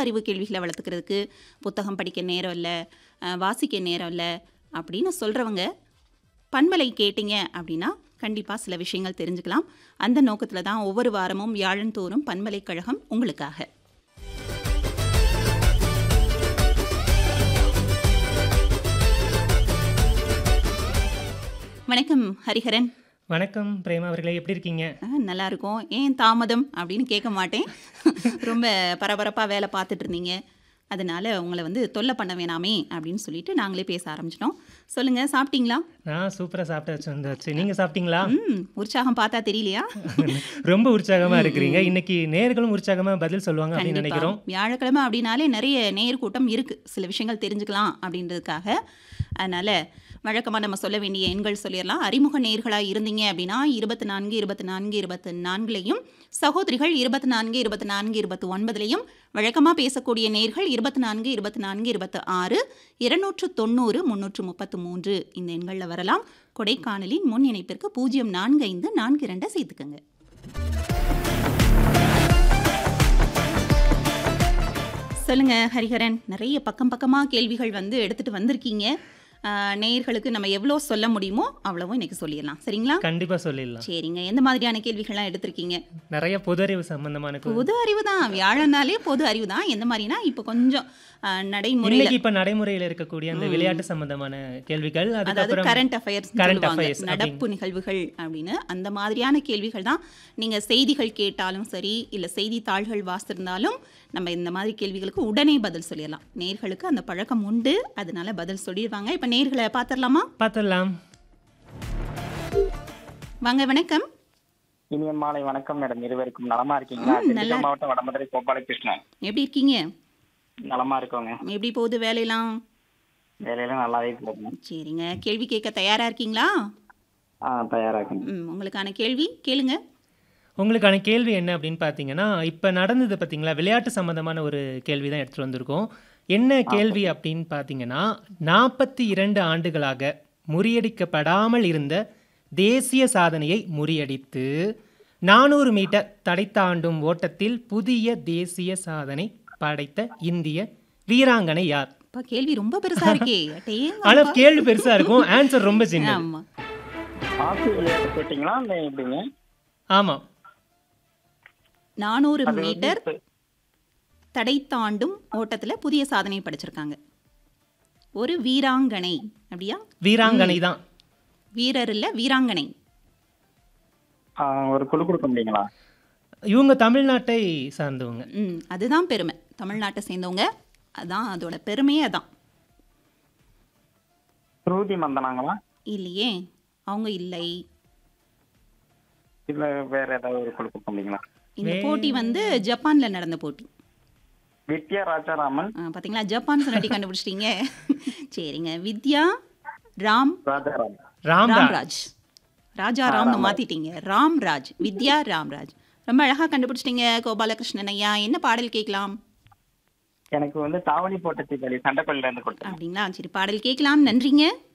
அறிவு கேள்விகளை வளர்த்துக்கிறதுக்கு புத்தகம் படிக்க நேரம் இல்லை வாசிக்க நேரம் இல்லை அப்படின்னு சொல்கிறவங்க பண்பலை கேட்டிங்க அப்படின்னா கண்டிப்பாக சில விஷயங்கள் தெரிஞ்சுக்கலாம் அந்த நோக்கத்தில் தான் ஒவ்வொரு வாரமும் வியாழந்தோறும் பண்பலைக்கழகம் உங்களுக்காக வணக்கம் ஹரிஹரன் வணக்கம் பிரேமா அவர்களே எப்படி இருக்கீங்க ஆ, நல்லா இருக்கும் ஏன் தாமதம் அப்படின்னு கேட்க மாட்டேன் ரொம்ப பரபரப்பாக வேலை பார்த்துட்டு இருந்தீங்க அதனால உங்களை வந்து தொல்லை பண்ண வேணாமே அப்படின்னு சொல்லிட்டு நாங்களே பேச ஆரம்பிச்சிட்டோம் சொல்லுங்க சாப்பிட்டீங்களா நான் சூப்பராக சாப்பிட்டாச்சு வந்தாச்சு நீங்கள் சாப்பிட்டீங்களா ம் உற்சாகம் பார்த்தா தெரியலையா ரொம்ப உற்சாகமாக இருக்கிறீங்க இன்னைக்கு நேர்களும் உற்சாகமாக பதில் சொல்லுவாங்க அப்படின்னு கண்டிப்பா. நினைக்கிறோம் வியாழக்கிழமை அப்படின்னாலே நிறைய நேர் கூட்டம் இருக்கு சில விஷயங்கள் தெரிஞ்சுக்கலாம் அப்படின்றதுக்காக அதனால வழக்கமாக நம்ம சொல்ல வேண்டிய எண்கள் சொல்லிடலாம் அறிமுக நேர்களாக இருந்தீங்க அப்படின்னா இருபத்தி நான்கு இருபத்தி நான்கு இருபத்தி நான்குலையும் சகோதரிகள் இருபத்தி நான்கு இருபத்தி நான்கு இருபத்தி ஒன்பதுலையும் வழக்கமாக பேசக்கூடிய நேர்கள் இருபத்தி நான்கு இருபத்தி நான்கு இருபத்தி ஆறு இருநூற்று தொண்ணூறு முந்நூற்று முப்பத்து மூன்று இந்த எண்களில் வரலாம் கொடைக்கானலின் முன் இணைப்பிற்கு பூஜ்ஜியம் நான்கு ஐந்து நான்கு இரண்டை சேர்த்துக்கங்க சொல்லுங்க ஹரிஹரன் நிறைய பக்கம் பக்கமாக கேள்விகள் வந்து எடுத்துட்டு வந்திருக்கீங்க ஆஹ், நேயர்களுக்கு நம்ம எவ்வளோ சொல்ல முடியுமோ அவ்வளவும் இன்னைக்கு சொல்லிடலாம் சரிங்களா கண்டிப்பாக சொல்லிடலாம் சரிங்க எந்த மாதிரியான கேள்விகள்லாம் எடுத்திருக்கீங்க நிறைய பொது அறிவு சம்பந்தமான கு- பொது அறிவு தான் வியாழனாலே பொது அறிவு தான் எந்த மாதிரினா இப்போ கொஞ்சம் ஆஹ், நடைமுறையில் இன்னைக்கு இப்போ நடைமுறையில் இருக்கக்கூடிய அந்த விளையாட்டு சம்பந்தமான கேள்விகள் அதாவது அதுக்கப்புறம் கரண்ட் அஃபேர்ஸ் current affairs நடப்பு நிகழ்வுகள் அப்படின்னு அந்த மாதிரியான கேள்விகள் தான் நீங்க செய்திகள் கேட்டாலும் சரி இல்ல செய்தித்தாள்கள் வாசித்திருந்தாலும் நம்ம இந்த மாதிரி கேள்விகளுக்கு உடனே பதில் சொல்லிடலாம் நேர்களுக்கு அந்த பழக்கம் உண்டு அதனால பதில் சொல்லிடுவாங்க இப்ப நேர்களை பார்த்துடலாமா பார்த்துடலாம் வாங்க வணக்கம் இனிய மாலை வணக்கம் மேடம் இருவருக்கும் நலமா இருக்கீங்களா ம், நல்லா திண்டுக்கல் மாவட்டம் வடமதுரை கோபாலகிருஷ்ணன் எப்படி இருக்கீங்க நலமா இருக்கோங்க எப்படி போகுது வேலையெல்லாம் வேலையெல்லாம் நல்லாவே போகுங்க சரிங்க கேள்வி கேட்க தயாரா இருக்கீங்களா ஆ தயாராகுங்க ம் உங்களுக்கான கேள்வி கேளுங்க உங்களுக்கான கேள்வி என்ன அப்படின்னு பார்த்தீங்கன்னா இப்போ நடந்தது பார்த்தீங்களா விளையாட்டு சம்பந்தமான ஒரு கேள்வி தான் எடுத்துகிட்டு வந்திருக்கோம் என்ன கேள்வி அப்படின்னு பார்த்தீங்கன்னா நாற்பத்தி இரண்டு ஆண்டுகளாக முறியடிக்கப்படாமல் இருந்த தேசிய சாதனையை முறியடித்து நானூறு மீட்டர் தடை தாண்டும் ஓட்டத்தில் புதிய தேசிய சாதனை படைத்த இந்திய வீராங்கனை யார் அப்பா கேள்வி ரொம்ப பெருசா இருக்கே அடேங்கப்பா. ஆனால் கேள்வி பெருசா இருக்கும் ஆன்சர் ரொம்ப சின்ன ஆமா ஆசிய விளையாட்டு போயிட்டீங்களா இல்லை எப்படிங்க ஆமாம் நானூறு அது வந்து மீட்டர் இப்ப- தடை தாண்டும் ஓட்டத்தில் புதிய சாதனை படைச்சிருக்காங்க ஒரு வீராங்கனை அப்படியா வீராங்கனை தான் வீரர் இல்ல வீராங்கனை ஆ, ஒரு குழு கொடுக்க முடியுங்களா இவங்க தமிழ்நாட்டை சார்ந்தவங்க ம் அதுதான் பெருமை தமிழ்நாட்டை சேர்ந்தவங்க அதான் அதோட பெருமையே அதான் ஸ்ருதி மந்தனாங்களா இல்லையே அவங்க இல்லை இல்ல வேற ஏதாவது ஒரு குழு கொடுக்க முடியுங்களா இந்த போட்டி வந்து ஜப்பான்ல நடந்த போட்டி வித்யா ராஜாராமன் ஆ, பாத்தீங்களா ஜப்பான் சொன்னாட்டி கண்டுபிடிச்சிட்டீங்க சரிங்க வித்யா ராம் ராஜாராம் ராம்ராஜ் ராம்ராஜ் ராஜா ராம்னு மாத்திட்டீங்க ராம்ராஜ் வித்யா ராம்ராஜ் ரொம்ப அழகா கண்டுபிடிச்சிட்டீங்க கோபாலகிருஷ்ணன் ஐயா என்ன பாடல் கேட்கலாம் எனக்கு வந்து தாவணி போட்ட தீபாவளி சண்டைப்பள்ளியில இருந்து கொடுத்தேன் அப்படிங்களா சரி பாடல் கேட்கலாம் நன்றிங்க